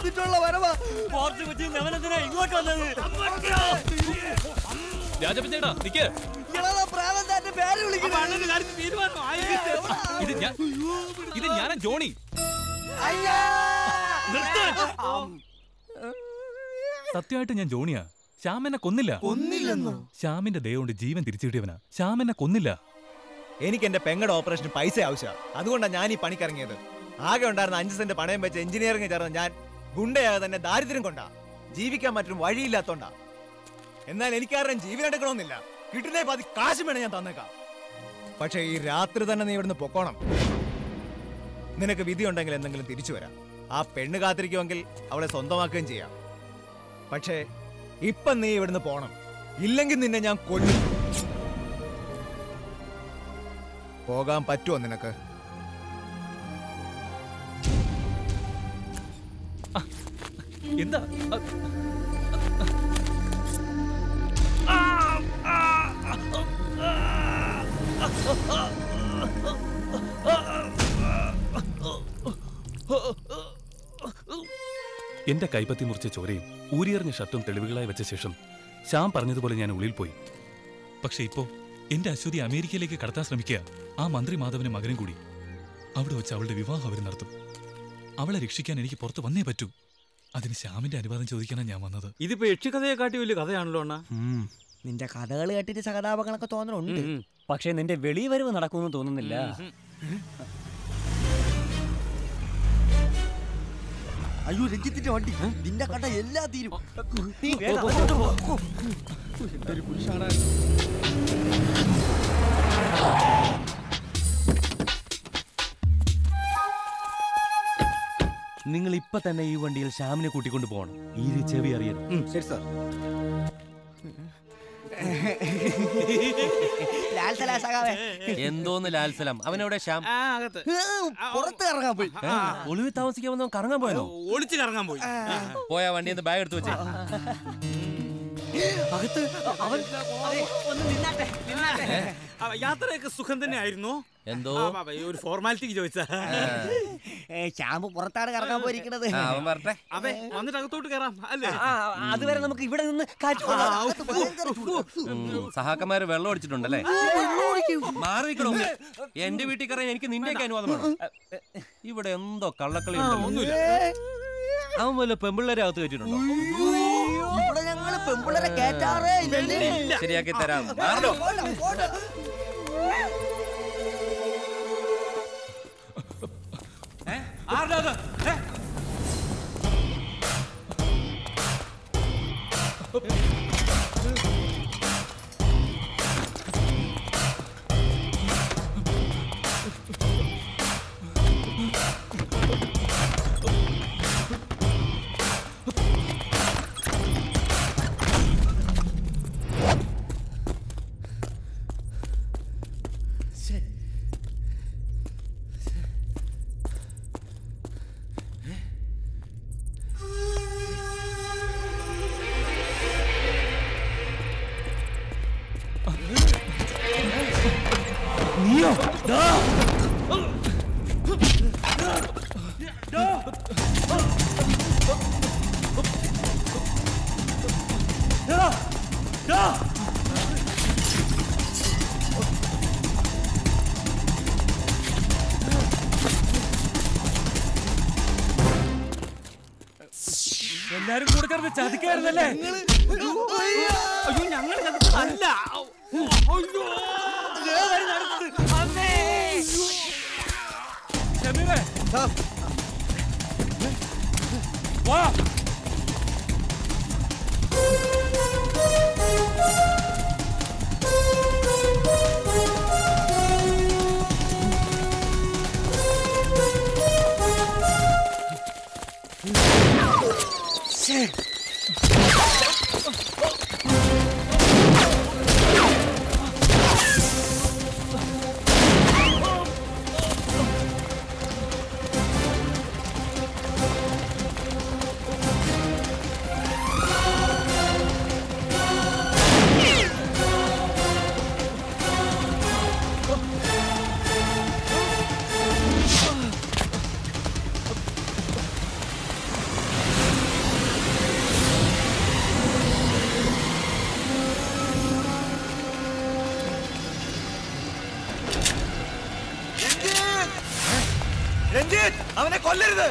വന്നിട്ടുള്ള വരവാ പോർച്ച് വെച്ച് അവനെന്തിനാ ഇങ്ങോട്ട് വന്നത് രാജപ്പൻ നിക്ക് ഇളതാ പ്രാവന്താന്റെ പേര് വിളിക്കുന്നു ഇത് ഞാൻ ഇത് ഞാനാ ജോണി സത്യമായിട്ട് ഞാൻ ജോണിയാ ശ്യാം എന്നെ കൊന്നില്ല കൊന്നില്ലെന്നോ ശ്യാമിന്റെ ദയ കൊണ്ട് ജീവൻ തിരിച്ചു കിട്ടിയവനാ ശ്യാം എന്നെ കൊന്നില്ല എനിക്ക് എന്റെ പെങ്ങടെ ഓപ്പറേഷന് പൈസ ആവശ്യമാണ് അതുകൊണ്ടാണ് ഞാൻ ഈ പണിക്കിറങ്ങിയത് ആകെ ഉണ്ടായിരുന്ന അഞ്ച് സെന്റ് പണയം വെച്ച് എഞ്ചിനീയറിംഗ് ചേർന്ന് ഞാൻ ഗുണ്ടയാതെ തന്നെ ദാരിദ്ര്യം കൊണ്ടാ ജീവിക്കാൻ മറ്റൊരു വഴിയില്ലാത്തോണ്ടാ എന്നാൽ എനിക്കാരും ജീവൻ എടുക്കണമെന്നില്ല കിട്ടുന്നേ പാതി കാശ് വേണം ഞാൻ തന്നേക്കാം പക്ഷേ ഈ രാത്രി തന്നെ നീ ഇവിടുന്ന് പൊക്കോണം നിനക്ക് വിധി ഉണ്ടെങ്കിൽ എന്തെങ്കിലും തിരിച്ചു വരാം ആ പെണ്ണ് കാത്തിരിക്കുമെങ്കിൽ അവളെ സ്വന്തമാക്കുകയും ചെയ്യാം പക്ഷേ ഇപ്പം നീ ഇവിടുന്ന് പോണം ഇല്ലെങ്കിൽ നിന്നെ ഞാൻ കൊല്ലും പോകാൻ പറ്റുമോ നിനക്ക് എന്താ അ- എന്റെ കൈപ്പത്തി മുറിച്ച ചോരയും ഊരിയെറിഞ്ഞ ഷർട്ടും തെളിവുകളായി വെച്ച ശേഷം ശ്യാം പറഞ്ഞതുപോലെ ഞാൻ ഉള്ളിൽ പോയി പക്ഷെ ഇപ്പോ എന്റെ അശ്വതി അമേരിക്കയിലേക്ക് കടത്താൻ ശ്രമിക്കുക ആ മന്ത്രി മാധവനും മകനും കൂടി അവിടെ വെച്ച് അവളുടെ വിവാഹം അവർ നടത്തും അവളെ രക്ഷിക്കാൻ എനിക്ക് പുറത്ത് വന്നേ പറ്റൂ അതിന് ശ്യാമിന്റെ അനുവാദം ചോദിക്കാനാണ് ഞാൻ വന്നത് ഇതിപ്പോ യക്ഷിക്കഥയെ കാട്ടി വലിയ കഥയാണല്ലോ അണ്ണാ നിന്റെ കഥകൾ കേട്ടിട്ട് സഹതാപങ്ങളൊക്കെ തോന്നുന്നുണ്ട് പക്ഷേ നിന്റെ വെളിവരവ് നടക്കുമെന്ന് തോന്നുന്നില്ല അയ്യോ രഞ്ജിത്തിന്റെ വണ്ടി നിന്റെ കണ്ട എല്ലാ തീരും നീ വേഗം പോ, പോ, അങ്ങോട്ട് പോ. ഓ. നിങ്ങൾ ഇപ്പൊ തന്നെ ഈ വണ്ടിയിൽ ശ്യാമിനെ കൂട്ടിക്കൊണ്ട് പോകണം ഈ ചെവി അറിയണം ശരി സാർ ലാൽ സലാ സഖാവേ. എന്തോന്ന് ലാൽസലം അവനെവിടെ ശ്യാം ആ, അകത്ത് ഏ, പുറത്ത് ഇറങ്ങാൻ പോയി ഏ, ഒളിവിൽ താമസിക്കാൻ വന്നവൻ കറങ്ങാൻ പോയോ ഒളിച്ചു കറങ്ങാൻ പോയി പോയാ വണ്ടി ഒന്ന് ബാഗ് എടുത്തു വെച്ചേ അകത്ത് അവൻ ഒന്ന് നിന്നാട്ടെ നിന്നാട്ടെ ആ, യാത്രയൊക്കെ സുഖം തന്നെ ആയിരുന്നു എന്തോ ഒരു ഫോർമാലിറ്റിക്ക് ചോദിച്ചാ ഏ, ശ്യാമ് പുറത്താണ് കറങ്ങാൻ പോയിരിക്കണത് ആ, അവൻ വരട്ടെ അതെ വന്നിട്ട് അകത്തോട്ട് കയറാം അല്ലേ അതുവരെ നമുക്ക് ഇവിടെ നിന്ന് കാറ്റ് കൊള്ളാം. അകത്ത് ഭയങ്കര ചൂട്. ഉം, സഹാക്കന്മാര് വെള്ളം അടിച്ചിട്ടുണ്ടല്ലേ മാറി നിൽക്കണോ എന്റെ വീട്ടിൽ കയറാൻ എനിക്ക് നിന്റെയൊക്കെ അനുവാദം വേണം ഇവിടെ എന്തോ കള്ളക്കളി ഉണ്ടല്ലോ അവൻ വല്ല പെമ്പിള്ളേരെ അകത്ത് കയറ്റിട്ടുണ്ടോ ഇവിടെ ഞങ്ങള് പെമ്പിള്ളേരെ കേറ്റാറേ ഇല്ലല്ലേ ശരിയാക്കി തരാം മാറോ പോണ്ട, പോണ്ട. എല്ലാരും കൂടെ ചേർന്ന് ചതിക്കായിരുന്നല്ലേ അയ്യോ ഞങ്ങൾ അല്ല അയ്യോ ഷമീറേ വാ രഞ്ജിത്ത് അവനെ കൊല്ലരുത്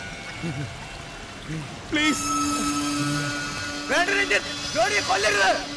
പ്ലീസ് വേണ്ട രഞ്ജിത്ത് ജോണിയെ കൊല്ലരുത്